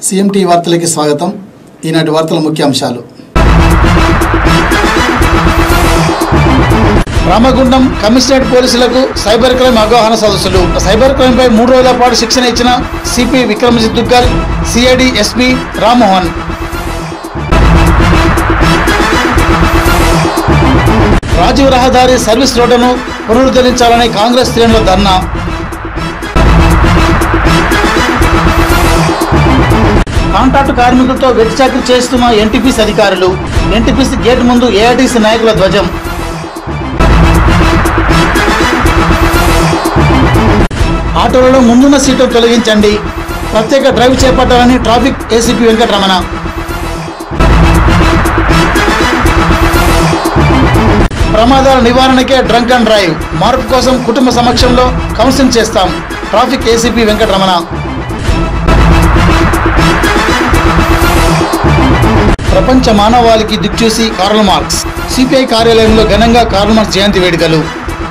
CMT వార్తలకి స్వాగతం ఈనాటి వార్తల ముఖ్యాంశాలు రామగుండం కమిషనరేట్ పోలీసులకు సైబర్ క్రైమ్ అవగాహన సదస్సులు సైబర్ క్రైమ్ పై మూడు రోజుల పాటు శిక్షణ ఇచ్చిన CP Vikramjit Duggal CID SP Rammohan Rajiv రహదారి సర్వీస్ రోడ్డును పునరుద్ధరించాలని కాంగ్రెస్ శ్రేణుల ధర్నా కాంట్రాక్టు కార్మికులతో వెట్టి చాకరీ చేస్తున్న ఎన్టీపీసీ అధికారులు ఎన్టీపీసీ గేట్ ముందు ఏఐటీసీ నాయకుల ధ్వజం ఆటోలలో ముందున్న సీటు తొలగించండి ప్రత్యేక డ్రైవ్ చేపట్టాలని ట్రాఫిక్ ఏసీపీ వెంకటరమణ ప్రమాదాల నివారణకే డ్రంక్ అండ్ డ్రైవ్ మార్పు కోసం కుటుంబ సమక్షంలో కౌన్సిలింగ్ చేస్తాం ట్రాఫిక్ ఏసీపీ వెంకటరమణ ప్రపంచ మానవాళికి దిక్చూసి కార్ల్ మార్క్స్ సిపిఐ కార్యాలయంలో ఘనంగా కార్ల్ మార్క్స్ జయంతి వేడుకలు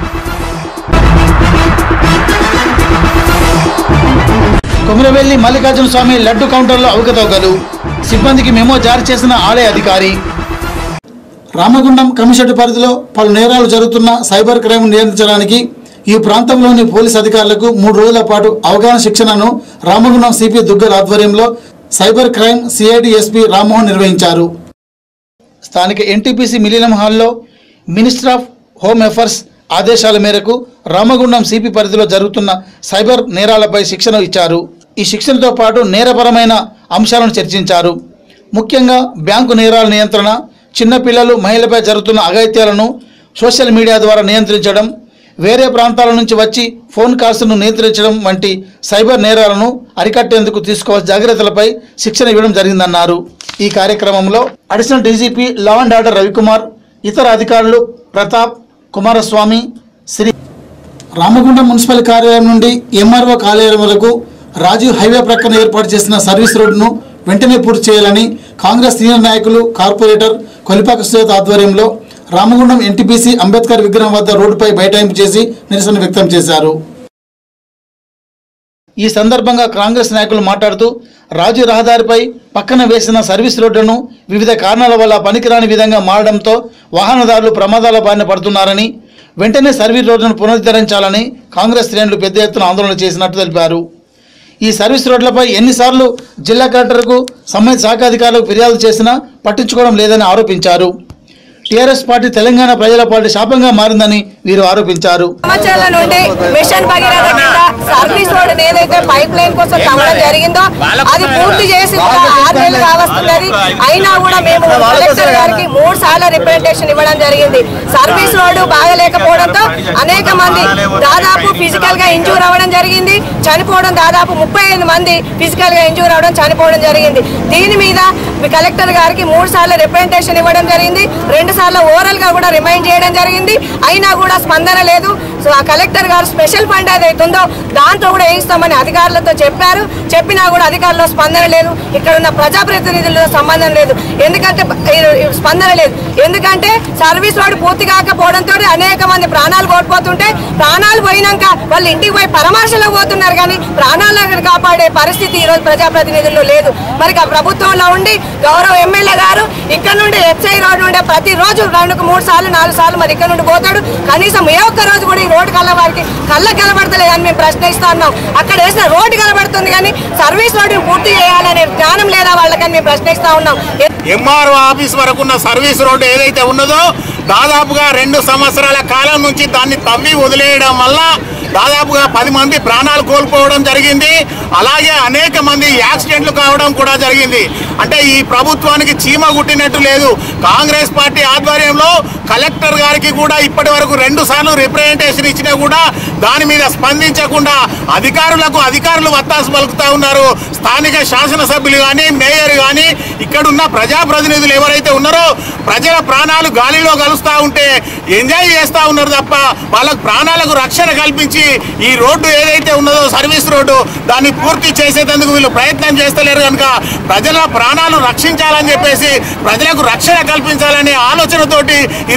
కొమరవెల్లి మల్లికార్జున స్వామి లడ్డు కౌంటర్లో అవకతవకలు సిబ్బందికి మెమో జారీ చేసిన ఆలయ అధికారి రామగుండం కమిషనర్ పరిధిలో పలు నేరాలు జరుగుతున్న సైబర్ క్రైమ్ నియంత్రించడానికి ఈ ప్రాంతంలోని పోలీస్ అధికారులకు మూడు రోజుల పాటు అవగాహన శిక్షణను రామగుండం సిపి దుగ్గల్ ఆధ్వర్యంలో cyber crime CID SP Rammohan నిర్వహించారు స్థానిక ఎన్టీపీసీ మిలినం హాల్లో మినిస్టర్ ఆఫ్ హోమ్ అఫైర్స్ ఆదేశాల మేరకు రామగుండం సిపి పరిధిలో జరుగుతున్న సైబర్ నేరాలపై శిక్షణ ఇచ్చారు ఈ శిక్షణతో పాటు నేరపరమైన అంశాలను చర్చించారు ముఖ్యంగా బ్యాంకు నేరాల నియంత్రణ చిన్నపిల్లలు మహిళలపై జరుగుతున్న అఘాయిత్యాలను సోషల్ మీడియా ద్వారా నియంత్రించడం వేరే ప్రాంతాల నుంచి వచ్చి ఫోన్ కాల్స్ను నియంత్రించడం వంటి సైబర్ నేరాలను అరికట్టేందుకు తీసుకోవాల్సిన జాగ్రత్తలపై శిక్షణ ఇవ్వడం జరిగిందన్నారు ఈ కార్యక్రమంలో additional DGP law and order Ravikumar ఇతర అధికారులు ప్రతాప్ కుమారస్వామి శ్రీ రామగుండం మున్సిపల్ కార్యాలయం నుండి ఎంఆర్ఓ కార్యాలయం వరకు రాజీవ్ హైవే ప్రక్కన ఏర్పాటు చేసిన సర్వీస్ రోడ్డును వెంటనే పూర్తి చేయాలని కాంగ్రెస్ సీనియర్ నాయకులు కార్పొరేటర్ కొలిపాక సుజాత ఆధ్వర్యంలో రామగుండం ఎన్టీపీసీ అంబేద్కర్ విగ్రహం వద్ద రోడ్డుపై బైఠాయింపు చేసి నిరసన వ్యక్తం చేశారు ఈ సందర్భంగా కాంగ్రెస్ నాయకులు మాట్లాడుతూ రాజు రహదారిపై పక్కన వేసిన సర్వీస్ రోడ్డును వివిధ కారణాల వల్ల పనికిరాని విధంగా మారడంతో వాహనదారులు ప్రమాదాల బారిన పడుతున్నారని వెంటనే సర్వీస్ రోడ్డును పునరుద్ధరించాలని కాంగ్రెస్ శ్రేణులు పెద్ద ఎత్తున ఆందోళన చేసినట్టు తెలిపారు ఈ సర్వీస్ రోడ్లపై ఎన్నిసార్లు జిల్లా కలెక్టర్కు సంబంధిత శాఖ అధికారులకు ఫిర్యాదు చేసినా పట్టించుకోవడం లేదని ఆరోపించారు టీఆర్ఎస్ పార్టీ తెలంగాణ ప్రజల పార్టీ శాపంగా మారిందని వీరు ఆరోపించారు సంవత్సరాల నుండి మిషన్ భగీరథ కింద సర్వీస్ రోడ్ ఏదైతే పైప్ లైన్ కోసం తవ్వడం జరిగిందో అది పూర్తి చేసి కూడా ఆరు నెలలు కావస్తున్నది అయినా కూడా మేము కలెక్టర్ గారికి మూడు సార్లు రిప్రజెంటేషన్ ఇవ్వడం జరిగింది సర్వీస్ రోడ్డు బాగలేకపోవడంతో అనేక మంది దాదాపు ఫిజికల్ గా ఇంజూర్ అవ్వడం జరిగింది చనిపోవడం దాదాపు ముప్పై ఐదు మంది ఫిజికల్ గా ఇంజూర్ అవ్వడం చనిపోవడం జరిగింది దీని మీద కలెక్టర్ గారికి మూడు సార్లు రిప్రజెంటేషన్ ఇవ్వడం జరిగింది రెండు సార్లు ఓరల్ గా కూడా రిమైండ్ చేయడం జరిగింది అయినా కూడా స్పందన లేదు సో ఆ కలెక్టర్ గారు స్పెషల్ ఫండ్ ఏదైతే ఉందో దాంతో కూడా వేయిస్తామని అధికారులతో చెప్పారు చెప్పినా కూడా అధికారుల స్పందన లేదు ఇక్కడ ఉన్న ప్రజాప్రతినిధులతో సంబంధం లేదు ఎందుకంటే ఈ స్పందన లేదు ఎందుకంటే సర్వీస్ రోడ్ పూర్తి కాకపోవడంతో అనేక మంది ప్రాణాలు కోల్పోతుంటే ప్రాణాలు పోయినాక వాళ్ళు ఇంటికి పోయి పరామర్శలకు పోతున్నారు కానీ ప్రాణాలను కాపాడే పరిస్థితి ఈ రోజు ప్రజాప్రతినిధుల్లో లేదు మరి ఆ ప్రభుత్వంలో ఉండి గౌరవ ఎమ్మెల్యే గారు ఇక్కడ నుండి హెచ్ఐ రోడ్ నుండి ప్రతి రోజు రెండుకు మూడు సార్లు నాలుగు సార్లు మరి ఇక్కడ నుండి పోతాడు కనీసం ఏ ఒక్క రోజు కూడా ఈ రోడ్డు కళ్ళ వారికి కళ్ళ కనబడతలేదు అని మేము ప్రశ్నిస్తా ఉన్నాం అక్కడ వేసిన రోడ్డు కనబడుతుంది కానీ సర్వీస్ రోడ్డు పూర్తి చేయాలనే జ్ఞానం లేదా వాళ్ళకని మేము ప్రశ్నిస్తా ఉన్నాం ఎంఆర్ఓ ఆఫీస్ వరకు ఉన్న సర్వీస్ రోడ్డు ఏదైతే ఉన్నదో దాదాపుగా రెండు సంవత్సరాల కాలం నుంచి దాన్ని తవ్వి వదిలేయడం వల్ల దాదాపుగా పది మంది ప్రాణాలు కోల్పోవడం జరిగింది అలాగే అనేక మంది యాక్సిడెంట్లు కావడం కూడా జరిగింది అంటే ఈ ప్రభుత్వానికి చీమ గుట్టినట్టు లేదు కాంగ్రెస్ పార్టీ ఆధ్వర్యంలో కలెక్టర్ గారికి కూడా ఇప్పటి వరకు రెండు సార్లు రిప్రజెంటేషన్ ఇచ్చినా కూడా దాని మీద స్పందించకుండా అధికారులకు అధికారులు వత్తాసు పలుకుతా ఉన్నారు స్థానిక శాసనసభ్యులు కానీ మేయర్ కానీ ఇక్కడున్న ప్రజాప్రతినిధులు ఎవరైతే ఉన్నారో ప్రజల ప్రాణాలు గాలిలో కలుస్తూ ఉంటే ఎంజాయ్ చేస్తూ ఉన్నారు తప్ప వాళ్ళకు ప్రాణాలకు రక్షణ కల్పించి ఈ రోడ్డు ఏదైతే ఉన్నదో సర్వీస్ రోడ్డు దాన్ని పూర్తి చేసేందుకు వీళ్ళు ప్రయత్నం చేస్తలేరు కనుక ప్రజల ప్రాణాలు రక్షించాలని చెప్పేసి ప్రజలకు రక్షణ కల్పించాలనే ఆలోచనతోటి ఈ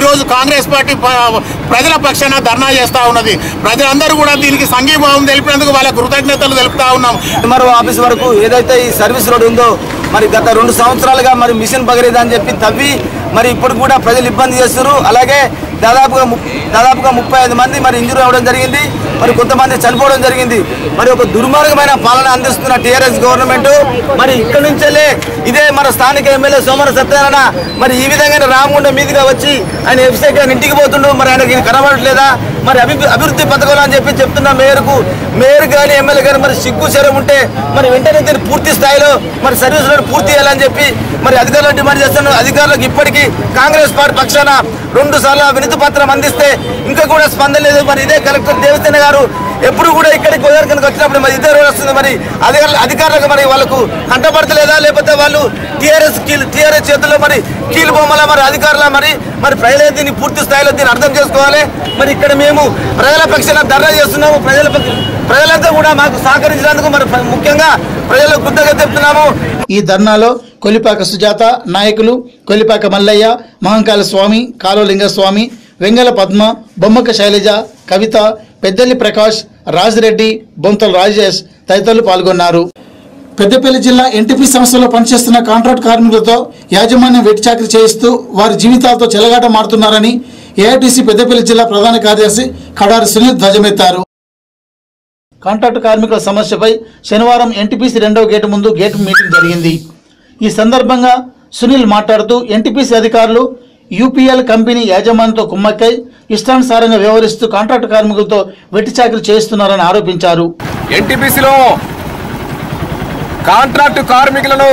రోజు కాంగ్రెస్ పార్టీ ప- ప్రజల పక్షాన ధర్నా చేస్తా ఉన్నది ప్రజలందరూ కూడా దీనికి సంఘీభావం తెలిపినందుకు వాళ్ళ కృతజ్ఞతలు తెలుపుతా ఉన్నాం ఎంఆర్ఓ ఆఫీస్ వరకు ఏదైతే ఈ సర్వీస్ రోడ్ ఉందో మరి గత రెండు సంవత్సరాలుగా మరి మిషన్ భగీరథ అని చెప్పి తవ్వి మరి ఇప్పుడు కూడా ప్రజలు ఇబ్బంది చేస్తున్నారు అలాగే దాదాపుగా ము- దాదాపుగా ముప్పై ఐదు మంది మరి ఇంజూరీ అవ్వడం జరిగింది మరి కొంతమంది చనిపోవడం జరిగింది మరి ఒక దుర్మార్గమైన పాలన అందిస్తున్న టీఆర్ఎస్ గవర్నమెంట్ మరి ఇక్కడి నుంచెల్లే ఇదే మన స్థానిక ఎమ్మెల్యే సోమర సత్యనారాయణ మరి ఈ విధంగా రామగుండం మీదుగా వచ్చి ఆయన ఎఫ్సైక్ ఇంటికి పోతుండు మరి ఆయనకి ఇది కనబడట్లేదా మరి అభి అభివృద్ధి పథకాలు అని చెప్పి చెప్తున్న మేయర్కు మేయర్ కానీ ఎమ్మెల్యే కానీ మరి సిగ్గు శరం ఉంటే మరి వెంటనే దీన్ని పూర్తి స్థాయిలో మరి సర్వీస్ రోడ్ పూర్తి చేయాలని చెప్పి మరి అధికారులు డిమాండ్ చేస్తున్నారు అధికారులకు ఇప్పటికీ కాంగ్రెస్ పార్టీ పక్షాన రెండు సార్లు వినతి పత్రం అందిస్తే ఇంకా కూడా స్పందన లేదు మరి ఇదే కలెక్టర్ దేవసేన గారు ఎప్పుడు కూడా ఇక్కడికి ఉదయానికి వచ్చినప్పుడు మరి ఇదే రోజు వస్తుంది మరి అధికారులు అధికారులకు మరి వాళ్ళకు కంటపడతలేదా లేకపోతే వాళ్ళు టీఆర్ఎస్ టీఆర్ఎస్ చేతుల్లో మరి కీలు బొమ్మల మరి అధికారుల మరి మరి ప్రజలే దీన్ని పూర్తి స్థాయిలో దీన్ని అర్థం చేసుకోవాలి మరి ఇక్కడ మేము ప్రజల పక్షాన ధర్నా చేస్తున్నాము ప్రజల పక్ష- ప్రజలంతా కూడా మాకు సహకరించినందుకు మరి ప్ర- ముఖ్యంగా ప్రజలకు కృతజ్ఞత చెప్తున్నాము ఈ ధర్నాలో కొలిపాక సుజాత నాయకులు కొలిపాక మల్లయ్య మహంకాళ స్వామి కాలువలింగ స్వామి వెంగళ పద్మ బొమ్మక శైలజ కవిత పెద్దల్లి ప్రకాష్ రాజిరెడ్డి బొంతల రాజేష్ తదితరులు పాల్గొన్నారు పెద్దపల్లి జిల్లా ఎన్టీపీ సంస్థలో పనిచేస్తున్న కాంట్రాక్ట్ కార్మికులతో యాజమాన్యం వెట్టి చాకరీ చేయిస్తూ వారి జీవితాలతో చెలగాట మారుతున్నారని ఏఐటీసీ పెద్దపల్లి జిల్లా ప్రధాన కార్యదర్శి కడారి సునీల్ ధ్వజమెత్తారు కాంట్రాక్టు కార్మికుల సమస్యపై శనివారం ఎన్టీపీసీ రెండవ గేటు ముందు గేటు మీటింగ్ జరిగింది ఈ సందర్భంగా సునీల్ మాట్లాడుతూ ఎన్టీపీసీ అధికారులు యూపీఎల్ కంపెనీ యాజమాన్యంతో కుమ్మక్కై ఇష్టానుసారంగా వ్యవహరిస్తూ కాంట్రాక్టు కార్మికులతో వెట్టి చాకరీ చేస్తున్నారని ఆరోపించారు ఎన్టీపీసీలో కాంట్రాక్టు కార్మికులను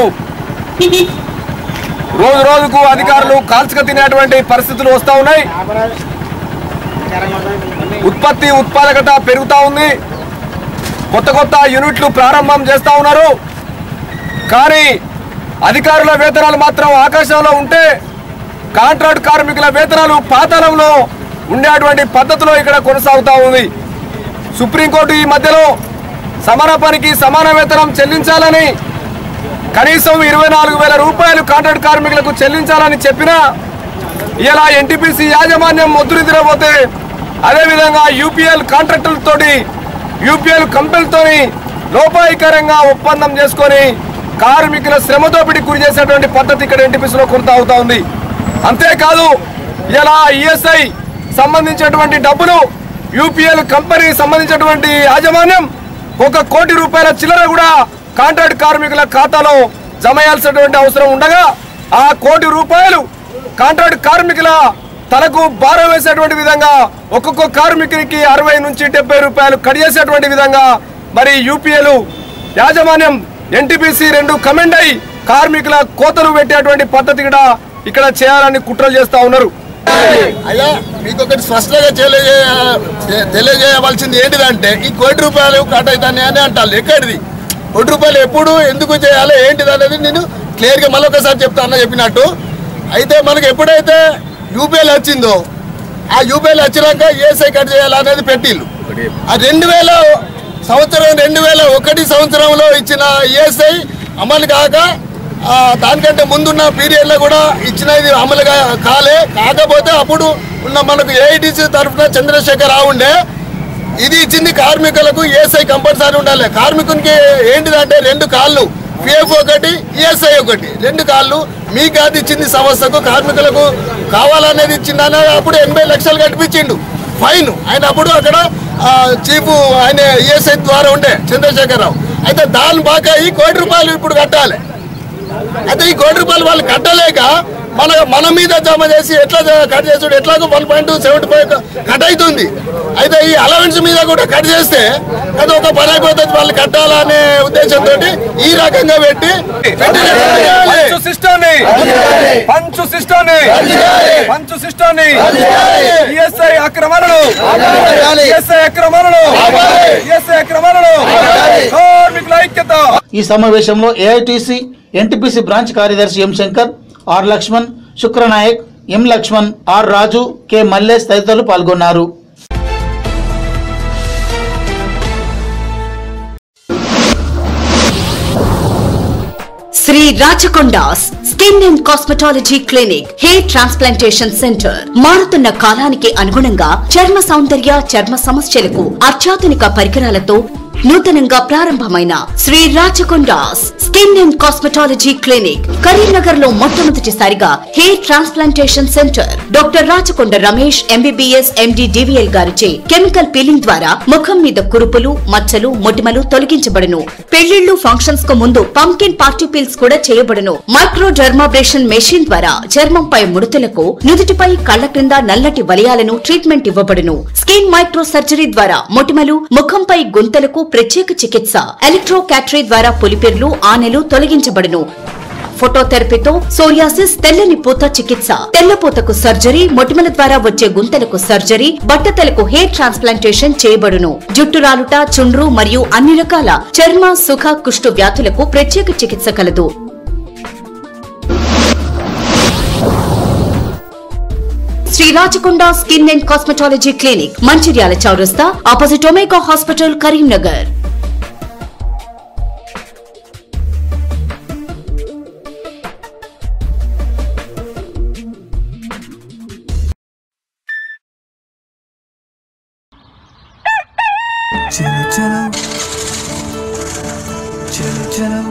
రోజు రోజుకు అధికారులు కాల్చుక తినేటువంటి పరిస్థితులు వస్తూ ఉన్నాయి ఉత్పత్తి ఉత్పాదకత పెరుగుతూ ఉంది కొత్త కొత్త యూనిట్లు ప్రారంభం చేస్తూ ఉన్నారు కానీ అధికారుల వేతనాలు మాత్రం ఆకాశంలో ఉంటే కాంట్రాక్ట్ కార్మికుల వేతనాలు పాతాళంలో ఉండేటువంటి పద్ధతిలో ఇక్కడ కొనసాగుతూ ఉంది సుప్రీంకోర్టు ఈ మధ్యలో సమాన పనికి సమాన వేతనం చెల్లించాలని కనీసం ఇరవై నాలుగు వేల రూపాయలు కాంట్రాక్ట్ కార్మికులకు చెల్లించాలని చెప్పినా ఇలా ఎన్టీపీసీ యాజమాన్యం ఒత్తిడి తిరగబోతే అదేవిధంగా యూపీఎల్ కాంట్రాక్టులతోటి యూపీఎల్ కంపెనీలతోని లోపాయికరంగా ఒప్పందం చేసుకొని కార్మికుల శ్రమతోపిడి గురి చేసేటువంటి పద్ధతి ఇక్కడ ఎన్టీపీసీలో కొనసాగుతా ఉంది అంతేకాదు ఇలా ఈఎస్ఐ సంబంధించినటువంటి డబ్బులు యూపీఎల్ కంపెనీ సంబంధించినటువంటి యాజమాన్యం ఒక కోటి రూపాయల చిల్లర కూడా కాంట్రాక్ట్ కార్మికుల ఖాతాలో జమ చేయాల్సినటువంటి అవసరం ఉండగా ఆ కోటి రూపాయలు కాంట్రాక్ట్ కార్మికుల తలకు భారం వేసేటువంటి విధంగా ఒక్కొక్క కార్మికునికి అరవై నుంచి డెబ్బై రూపాయలు కట్ చేసేటువంటి విధంగా మరి యూపీఎల్ యాజమాన్యం ఎన్టీపీసీ రెండు కమెండ్ అయి కార్మికుల కోతలు పెట్టేటువంటి పద్ధతి కూడా ఇక్కడ చేయాలని కుట్రలు చేస్తా ఉన్నారు అయ్యా మీకు ఒకటి స్పష్టంగా తెలియజేయ తె- తెలియజేయవలసింది ఏంటిదంటే ఈ కోటి రూపాయలు కట్ అవుతాయి అని అంటారు ఎక్కడిది కోటి రూపాయలు ఎప్పుడు ఎందుకు చేయాలి ఏంటిది అనేది నేను క్లియర్గా మళ్ళీ ఒకసారి చెప్తా అన్న చెప్పినట్టు అయితే మనకు ఎప్పుడైతే యూపీఎల్ వచ్చిందో ఆ యూపీఎల్ వచ్చినాక ఏసఐ కట్ చేయాలనేది పెట్టిల్లు ఆ రెండు వేల సంవత్సరం రెండు వేల ఒకటి సంవత్సరంలో ఇచ్చిన ఈఎస్ఐ అమలు కాక ఆ, దానికంటే ముందున్న పీరియడ్లో కూడా ఇచ్చినది అమలు కా- కాలే కాకపోతే అప్పుడు ఉన్న మనకు ఏఐటీసీ తరఫున చంద్రశేఖర్ రావు ఉండే ఇది ఇచ్చింది కార్మికులకు ఈఎస్ఐ కంపల్సరీ ఉండాలి కార్మికునికి ఏంటిదంటే రెండు కాళ్ళు పిఎఫ్ ఒకటి ఈఎస్ఐ ఒకటి రెండు కాళ్ళు మీ కాదు ఇచ్చింది సంస్థకు కార్మికులకు కావాలనేది ఇచ్చిండని అప్పుడు ఎనభై లక్షలు కట్టిపించిండు ఫైన్ ఆయన అప్పుడు అక్కడ ఆ, చీఫ్ ఆయన ఈఎస్ఐ ద్వారా ఉండే చంద్రశేఖరరావు అయితే దాని బాగా ఈ కోటి రూపాయలు ఇప్పుడు కట్టాలి అయితే ఈ కోటి రూపాయలు వాళ్ళు కట్టలేక మన మన మీద జమ చేసి ఎట్లా జ- కట్ చేసుడు ఎట్లాగో one point seventy five cut అవుతుంది అయితే ఈ అలవెన్స్ మీద కూడా కట్ చేస్తే అది ఒక పని అయిపోతుంది వాళ్ళు కట్టాలనే ఉద్దేశంతో ఈ రకంగా పెట్టి పెట్టినట్టు చేయాలి. పంచు సిస్టాన్ని పంచు సిస్టాన్ని పంచు సిస్టాన్ని ఈఎస్ఐ అక్రమాలను ఈఎస్ఐ అక్రమాలను ఈఎస్ఐ అక్రమాలను కార్మికుల ఐక్యత ఈ సమావేశంలో ఏఐటీసీ ఎన్టీపీసీ బ్రాంచ్ కార్యదర్శి M Shankar R Lakshman Shukranayak M Lakshman R Raju K Mallesh తదితరులు పాల్గొన్నారు Shri Rachakondas skin and cosmetology clinic hair transplantation centre మారుతున్న కాలానికి అనుగుణంగా చర్మ సౌందర్య చర్మ సమస్యలకు అత్యాధునిక పరికరాలతో నూతనంగా ప్రారంభమైన Shri Rachakondas skin and cosmetology clinic Karimnagar లో మొట్టమొదటిసారిగా hair transplantation centre doctor Rachakonda Ramesh MBBS MD DVL గారిచే కెమికల్ పీలింగ్ ద్వారా ముఖం మీద కురుపులు మచ్చలు మొటిమలు తొలగించబడును పెళ్లిళ్లు ఫంక్షన్స్ కు ముందు పంకిన్ పార్టీ పీల్స్ కూడా చేయబడును మైక్రో డర్మాబ్రేషన్ మెషిన్ ద్వారా చర్మంపై ముడతలకు నుదుటిపై కళ్ల క్రింద నల్లటి వలయాలను ట్రీట్మెంట్ ఇవ్వబడును స్కిన్ మైక్రో సర్జరీ ద్వారా మొటిమలు ముఖంపై గుంతలకు ప్రత్యేక చికిత్స ఎలక్ట్రో క్యాటరీ ద్వారా పులిపిర్లు ఆనెలు తొలగించబడును ఫోటోథెరపీతో సోరియాసిస్ తెల్లని పూత చికిత్స తెల్లపూతకు సర్జరీ మొటిమల ద్వారా వచ్చే గుంతలకు సర్జరీ బట్టతలకు హెయిర్ ట్రాన్స్ప్లాంటేషన్ చేయబడును జుట్టు రాలుట చుండ్రు మరియు అన్ని రకాల చర్మ సుఖ కుష్టు వ్యాధులకు ప్రత్యేక చికిత్స కలదు Shri Rachakonda skin and cosmetology clinic Mancherial చౌరస్తా ఆపోజిట్ ఒమేగా హాస్పిటల్ కరీంనగర్ చలో చలో చలో చలో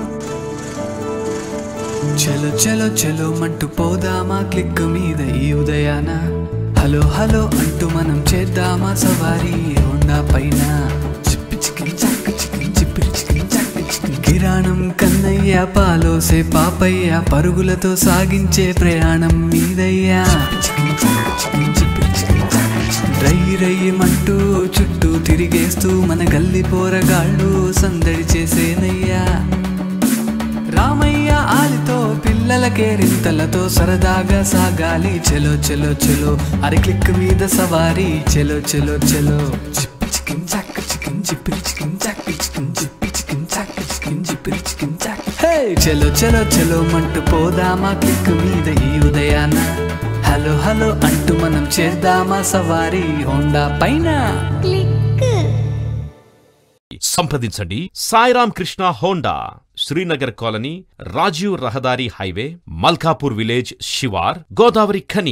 చలో చలో చలో మంటూ పోదామా క్లిక్ మీద ఈ ఉదయాన హలో హలో అంటూ మనం చేద్దామా సవారీ హోండా పైన చిప్పి చికిన్ చక్క చికిన్ చిప్పిరి చికిన్ చక్క చికిన్ కిరాణం కన్నయ్య పాలోసే పాపయ్య పరుగులతో సాగించే ప్రయాణం మీదయ్యా చికిన్ చక్క చికిన్ చిప్పిరి చికిన్ చక్క చికిన్ రై రయ్యమంటూ చుట్టూ తిరిగేస్తూ మన గల్లి పోరగాళ్ళు సందడి చేసేనయ్యా రామయ్య ఆలితో పిల్లలకే రింతలతో సరదాగా సాగాలి చెలో చెలో చెలో అరి క్లిక్ మీద సవారీ చెలో చెలో చెలో చిప్పి చికిన్ చాక్ చికిన్ చిప్పిరి చికిన్ చాక్ చికిన్ చిప్పి చికిన్ చాక్ చికిన్ చిప్పిరి చికిన్ చాక్ హే చెలో చెలో చెలో మంటూ పోదామా క్లిక్ మీద ఈ ఉదయాన హలో హలో అంటూ మనం చేద్దామా సవారీ హోండా పైన సంప్రదించండి సాయిరామ్ కృష్ణ హోండా శ్రీనగర్ కాలనీ రాజీవ్ రహదారి హైవే మల్కాపూర్ విలేజ్ శివార్ Godavarikhani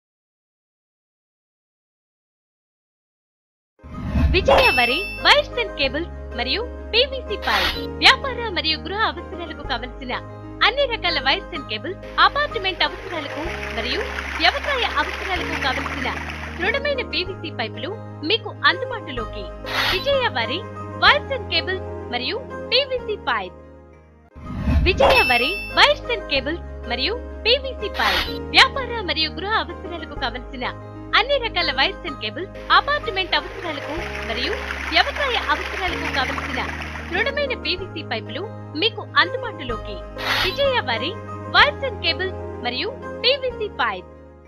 Vijaya Vari wires and cables మరియు పీవీసీ పైప్ వ్యాపార మరియు గృహ అవసరాలకు కావలసిన అన్ని రకాల వైర్స్ అండ్ కేబుల్స్ అపార్ట్మెంట్ అవసరాలకు మరియు వ్యవసాయ అవసరాలకు కావలసిన దృఢమైన పీవీసీ పైపులు మీకు అందుబాటులోకి Vijaya Vari wires and cables మరియు PVC pipe Vijaya Vari wires and cables మరియు పీవీసీ పైప్ వ్యాపార మరియు గృహ అవసరాలకు కావలసిన అన్ని రకాల వైర్స్ అండ్ కేబుల్స్ అపార్ట్మెంట్ అవసరాలకు మరియు వ్యవసాయ అవసరాలకు కావలసిన దృఢమైన పీవీసీ పైపులు మీకు అందుబాటులోకి Vijaya Vari wires and cables మరియు పీవీసీ పైప్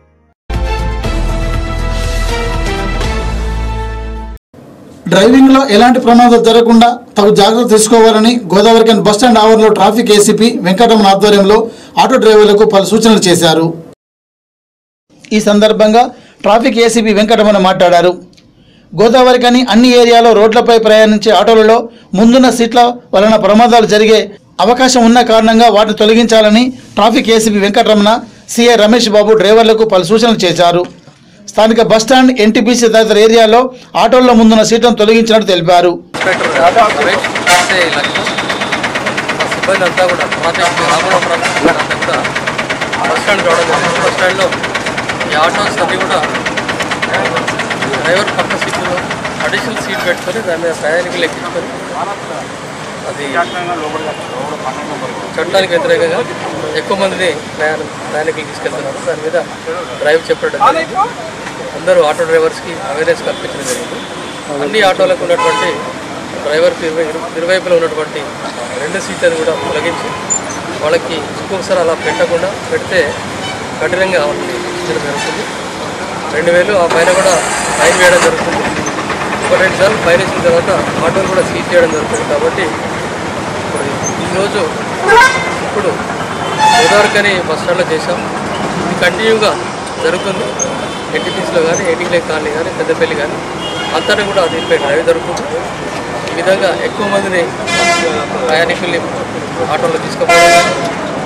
డ్రైవింగ్ లో ఎలాంటి ప్రమాదాలు జరగకుండా తగు జాగ్రత్త తీసుకోవాలని గోదావరికన్ బస్టాండ్ ఆవరణలో ట్రాఫిక్ ఏసీపీ వెంకటరమణ ఆధ్వర్యంలో ఆటో డ్రైవర్లకు పలు సూచనలు చేశారు ఈ సందర్భంగా ట్రాఫిక్ ఏసీపీ వెంకటరమణ మాట్లాడారు గోదావరికని అన్ని ఏరియాలో రోడ్లపై ప్రయాణించే ఆటోలలో ముందున్న సీట్ల వలన ప్రమాదాలు జరిగే అవకాశం ఉన్న కారణంగా వాటిని తొలగించాలని traffic ACP Venkataramana CI Ramesh Babu డ్రైవర్లకు పలు సూచనలు చేశారు స్థానిక బస్టాండ్ ఎన్టీపీసీ తదితర ఏరియాలో ఆటోల్లో ముందున్న సీట్లను తొలగించినట్టు తెలిపారు రమేష్ ఎస్ఐ లక్ష్మణ్ ఆ సిబ్బంది అంతా కూడా ట్రాఫిక్ రామలో ట్రాఫిక్ సిబ్బంది అంతా కూడా బస్ స్టాండ్ రావడం జరిగింది బస్ స్టాండ్లో ఈ ఆటోస్ అన్నీ కూడా డ్రైవర్ పక్క సీట్లో అడిషనల్ సీట్ పెట్టుకొని దాని మీద ప్రయాణికులు ఎక్కించుకొని అది చట్టానికి వ్యతిరేకంగా ఎక్కువ మందిని ప్రయాణ ప్రయాణికులు తీసుకెళ్తున్నారు దాని మీద డ్రైవ్ చెప్పడం జరిగింది అందరూ ఆటో డ్రైవర్స్కి అవేర్నెస్ కల్పించడం జరిగింది అన్ని ఆటోలకు ఉన్నటువంటి డ్రైవర్ ఇరువై ఇరువైపులా ఉన్నటువంటి రెండు సీట్లను కూడా తొలగించి వాళ్ళకి ఇంకొకసారి అలా పెట్టకుండా పెడితే కఠినంగా వాళ్ళని శిక్షించడం జరుగుతుంది రెండు వేలు ఆ పైన కూడా ఫైన్ వేయడం జరుగుతుంది ఒక రెండు సార్లు ఫైన్ వేసిన తర్వాత ఆటోలు కూడా సీజ్ చేయడం జరుగుతుంది కాబట్టి ఇప్పుడు ఈరోజు ఇప్పుడు గోదావరికని బస్ స్టాండ్లో చేశాం ఇది కంటిన్యూగా జరుగుతుంది ఎన్టీపీసీలో కానీ ఎయిటింగ్ లేక్ కాలనీ కానీ పెద్దపల్లి కానీ అంతటా కూడా దీనిపై డ్రైవ్ జరుగుతుంది ఈ విధంగా ఎక్కువ మందిని ప్రయాణికుల్ని ఆటోలో తీసుకుపోవడం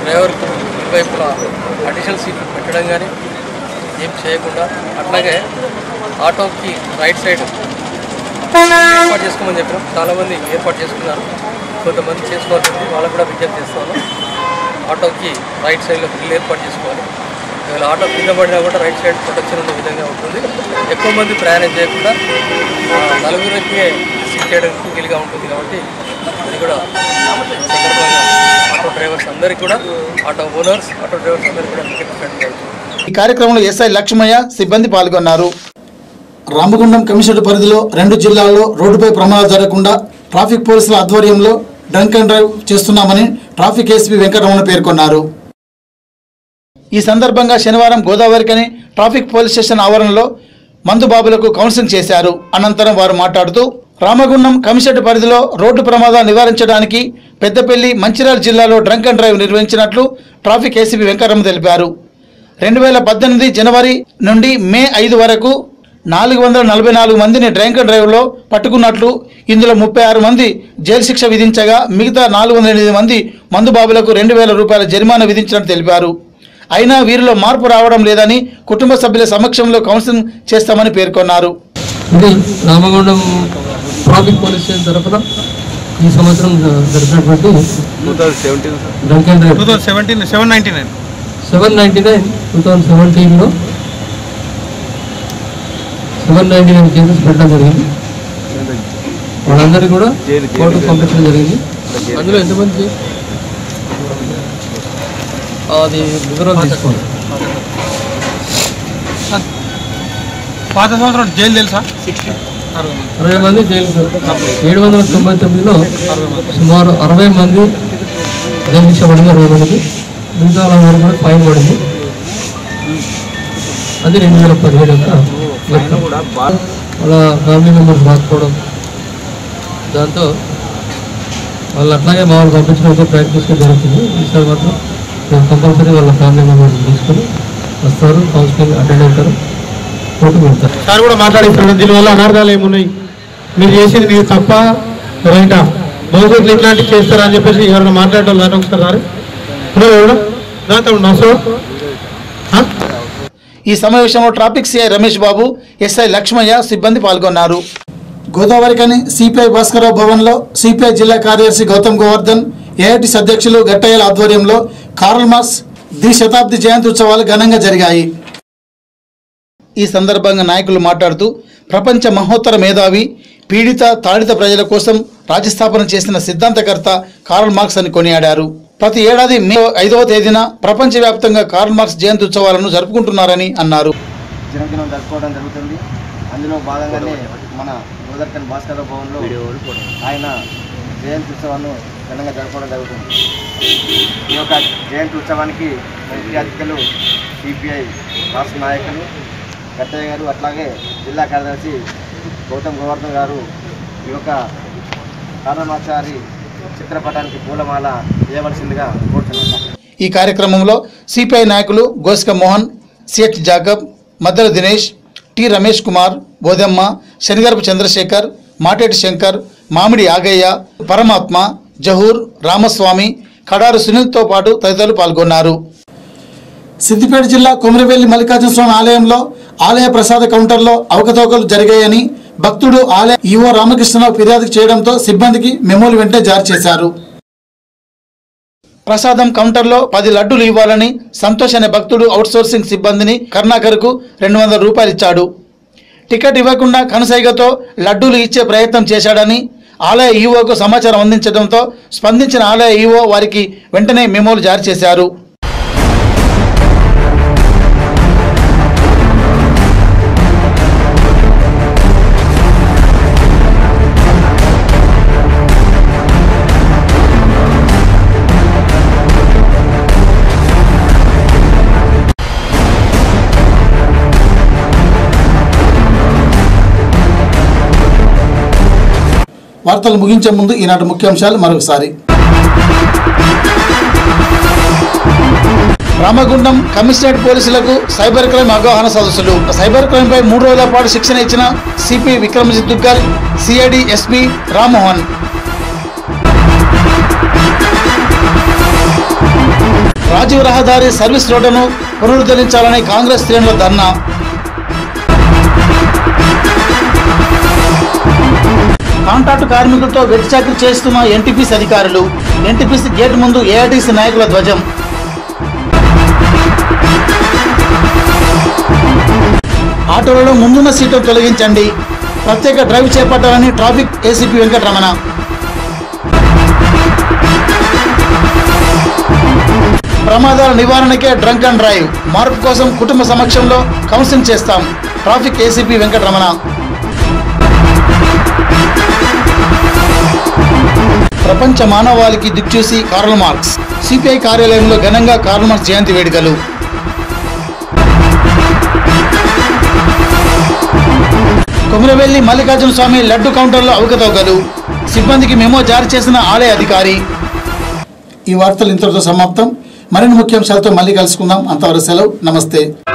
డ్రైవర్కు ఇరువైపులా అడిషనల్ సీట్లు పెట్టడం కానీ ఏం చేయకుండా అట్లాగే ఆటోకి రైట్ సైడ్ ఏర్పాటు చేసుకోమని చెప్పినాం చాలామంది ఏర్పాటు చేసుకున్నారు కొంతమంది చేసుకోవాల్సింది వాళ్ళకు కూడా విజ్ఞప్తి చేస్తాను ఆటోకి రైట్ సైడ్లో గ్రిల్ ఏర్పాటు చేసుకోవాలి ఒకవేళ ఆటో కింద పడినా కూడా రైట్ సైడ్ ప్రొటెక్షన్ ఉన్న విధంగా ఉంటుంది ఎక్కువ మంది ప్రయాణం చేయకుండా ఆ, నలుగురికి సీట్ చేయడానికి వీలుగా ఉంటుంది కాబట్టి అది కూడా సందర్భంగా ఆటో డ్రైవర్స్ అందరికీ కూడా ఆటో ఓనర్స్ ఆటో డ్రైవర్స్ అందరికీ కూడా విజ్ఞప్తి చేయడం జరుగుతుంది ఈ కార్యక్రమంలో ఎస్ఐ లక్ష్మయ్య సిబ్బంది పాల్గొన్నారు రామగుండం కమిషనర్ పరిధిలో రెండు జిల్లాల్లో రోడ్డుపై ప్రమాదాలు జరగకుండా ట్రాఫిక్ పోలీసుల ఆధ్వర్యంలో డ్రంక్ అండ్ డ్రైవ్ చేస్తున్నామని ట్రాఫిక్ ఏసీపీ వెంకటరమణ పేర్కొన్నారు ఈ సందర్భంగా శనివారం గోదావరికని ట్రాఫిక్ పోలీస్ స్టేషన్ ఆవరణలో మందుబాబులకు కౌన్సిలింగ్ చేశారు అనంతరం వారు మాట్లాడుతూ రామగుండం కమిషనర్ పరిధిలో రోడ్డు ప్రమాదాలు నివారించడానికి పెద్దపల్లి మంచిర్యాల జిల్లాలో డ్రంక్ అండ్ డ్రైవ్ నిర్వహించినట్లు ట్రాఫిక్ ఏసీపీ వెంకటరమణ తెలిపారు రెండు వేల పద్దెనిమిది జనవరి నుండి మే ఐదు వరకు నాలుగు వందల నలభై నాలుగు మందిని డ్రంక్ అండ్ డ్రైవ్లో పట్టుకున్నట్లు ఇందులో ముప్పై ఆరు మంది జైలు శిక్ష విధించగా మిగతా నాలుగు వందల ఎనిమిది మంది మందుబాబులకు రెండు వేల రూపాయల జరిమానా విధించినట్టు తెలిపారు అయినా వీరిలో మార్పు రావడం లేదని కుటుంబ సభ్యుల సమక్షంలో కౌన్సిలింగ్ చేస్తామని పేర్కొన్నారు ఇది రామగుండం ట్రాఫిక్ పోలీస్ స్టేషన్ తరఫున ఈ సంవత్సరం జరిపినటువంటి drunk and drive seventeen seven ninety nine seven ninety nine two thousand సెవెంటీన్లో సెవెన్ నైంటీ నైన్ కేసెస్ పెట్టడం జరిగింది వాళ్ళందరికీ కూడా కోర్టుకు పంపించడం జరిగింది అందులో ఎంతమంది అది వివరాలు తీసుకోండి పాత సంవత్సరం జైలు తెలుసా అరవై మంది జైలు ఏడు వందల తొంభై తొమ్మిదిలో సుమారు అరవై మంది జైలు శిక్ష పడింది అరవై మందికి మిగతా వాళ్ళందరూ కూడా ఫైన్ పడింది అది రెండు వేల పదిహేడు యొక్క లెక్క. వాళ్ళ ఫ్యామిలీ మెంబర్స్ రాకపోవడం దాంతో వాళ్ళు అట్లాగే మా వాళ్ళు పంపించడానికి ప్రయత్నిస్తే జరుగుతుంది ఈసారి మాత్రం మేము కంపల్సరీ వాళ్ళ ఫ్యామిలీ మెంబర్స్ తీసుకొని వస్తారు కౌన్సిలింగ్ అటెండ్ అవుతారు కోర్టుకు వెళ్తారు సార్ కూడా మాట్లాడిస్తున్నాడు దీనివల్ల అనార్థాలు ఏమున్నాయి మీరు చేసేది మీరు తప్ప రైటా భవిష్యత్తులో ఇట్లాంటివి చేస్తారా అని చెప్పేసి ఎవరైనా మాట్లాడటం దాంట్లో ఒకసారి సార్ ఉన్నాడు ఎవరు దాంతో నర్సు ఈ సమావేశంలో traffic CI Ramesh Babu SI Lakshmaiah సిబ్బంది పాల్గొన్నారు గోదావరికని సిపిఐ భాస్కరరావు భవన్లో సిపిఐ జిల్లా కార్యదర్శి గౌతమ్ గోవర్ధన్ ఏఐటిసి అధ్యక్షులు గట్టయ్యల ఆధ్వర్యంలో కార్ల్ మార్క్స్ ద్విశతాబ్ది జయంతి ఉత్సవాలు ఘనంగా జరిగాయి ఈ సందర్భంగా నాయకులు మాట్లాడుతూ ప్రపంచ మహోత్తర మేధావి పీడిత తాడిత ప్రజల కోసం రాజ్యస్థాపన చేసిన సిద్ధాంతకర్త కార్ల్ మార్క్స్ అని కొనియాడారు ప్రతి ఏడాది మే ఐదవ తేదీన ప్రపంచవ్యాప్తంగా కార్ల్ మార్క్స్ జయంతి ఉత్సవాలను జరుపుకుంటున్నారని అన్నారు జన్మదినం జరుపుకోవడం జరుగుతుంది అందులో భాగంగానే మన గోదర్కన్ భాస్కర భవన్లో ఆయన జయంతి ఉత్సవాన్ని ఘనంగా జరుపుకోవడం జరుగుతుంది ఈ యొక్క జయంతి ఉత్సవానికి ముఖ్య అతిథులు సిపిఐ రాష్ట్ర నాయకులు గట్టయ్య గారు అట్లాగే జిల్లా కార్యదర్శి గౌతమ్ గోవర్ధన్ గారు ఈ యొక్క కారణమాచారి చిత్రపటానికి పూలమాల వేయవలసిందిగా కోరుతున్నాను ఈ కార్యక్రమంలో సిపిఐ నాయకులు Goska Mohan CH Jacob Maddala Dinesh T Ramesh Kumar Bodemma Shanigarapu Chandrashekar Mateti Shankar Mamidi Yagayya పరమాత్మ జహూర్ రామస్వామి కడారు సునీల్తో పాటు తదితరులు పాల్గొన్నారు సిద్దిపేట జిల్లా కొమరవెల్లి మల్లికార్జున స్వామి ఆలయంలో ఆలయ ప్రసాద కౌంటర్లో అవకతవకలు జరిగాయని భక్తుడు ఆలయ ఈవో రామకృష్ణరావు ఫిర్యాదు చేయడంతో సిబ్బందికి మెమోలు వెంటనే జారీ చేశారు ప్రసాదం కౌంటర్లో పది లడ్డూలు ఇవ్వాలని సంతోష్ అనే భక్తుడు అవుట్సోర్సింగ్ సిబ్బందిని కర్ణాకర్కు రెండు వందల రూపాయలు ఇచ్చాడు టికెట్ ఇవ్వకుండా కనసైగతో లడ్డూలు ఇచ్చే ప్రయత్నం చేశాడని ఆలయ ఈవోకు సమాచారం అందించడంతో స్పందించిన ఆలయ ఈవో వారికి వెంటనే మెమోలు జారీ చేశారు వార్తలు ముగించే ముందు ఈనాటి ముఖ్యాంశాలు మరొకసారి రామగుండం కమిషనరేట్ పోలీసులకు సైబర్ క్రైమ్ అవగాహన సదస్సులు సైబర్ క్రైమ్ పై మూడు రోజుల పాటు శిక్షణ ఇచ్చిన CP Vikramjit Duggal CID SP Rammohan Rajiv రహదారి సర్వీస్ రోడ్డును పునరుద్ధరించాలని కాంగ్రెస్ శ్రేణుల ధర్నా కాంట్రాక్టు కార్మికులతో వెట్టి చాకరీ చేస్తున్న ఎన్టీపీసీ అధికారులు ఎన్టీపీసీ గేట్ ముందు ఏఐటీసీ నాయకుల ధ్వజం ఆటోలలో ముందున్న సీటు తొలగించండి ప్రత్యేక డ్రైవ్ చేపట్టాలని ట్రాఫిక్ ఏసీపీ వెంకటరమణ ప్రమాదాల నివారణకే డ్రంక్ అండ్ డ్రైవ్ మార్పు కోసం కుటుంబ సమక్షంలో కౌన్సిలింగ్ చేస్తాం ట్రాఫిక్ ఏసీపీ వెంకటరమణ ప్రపంచ మానవాళికి దిక్చూసి కార్ల్ మార్క్స్ సిపిఐ కార్యాలయంలో ఘనంగా కార్ల్ మార్క్స్ జయంతి వేడుకలు కొమిరవెల్లి మల్లికార్జున స్వామి లడ్డు కౌంటర్లో అవకతవకలు సిబ్బందికి మెమో జారీ చేసిన ఆలయ అధికారి ఈ వార్తలు ఇంతటితో సమాప్తం మరిన్ని ముఖ్యాంశాలతో మళ్ళీ కలుసుకుందాం అంతవరకు సెలవు నమస్తే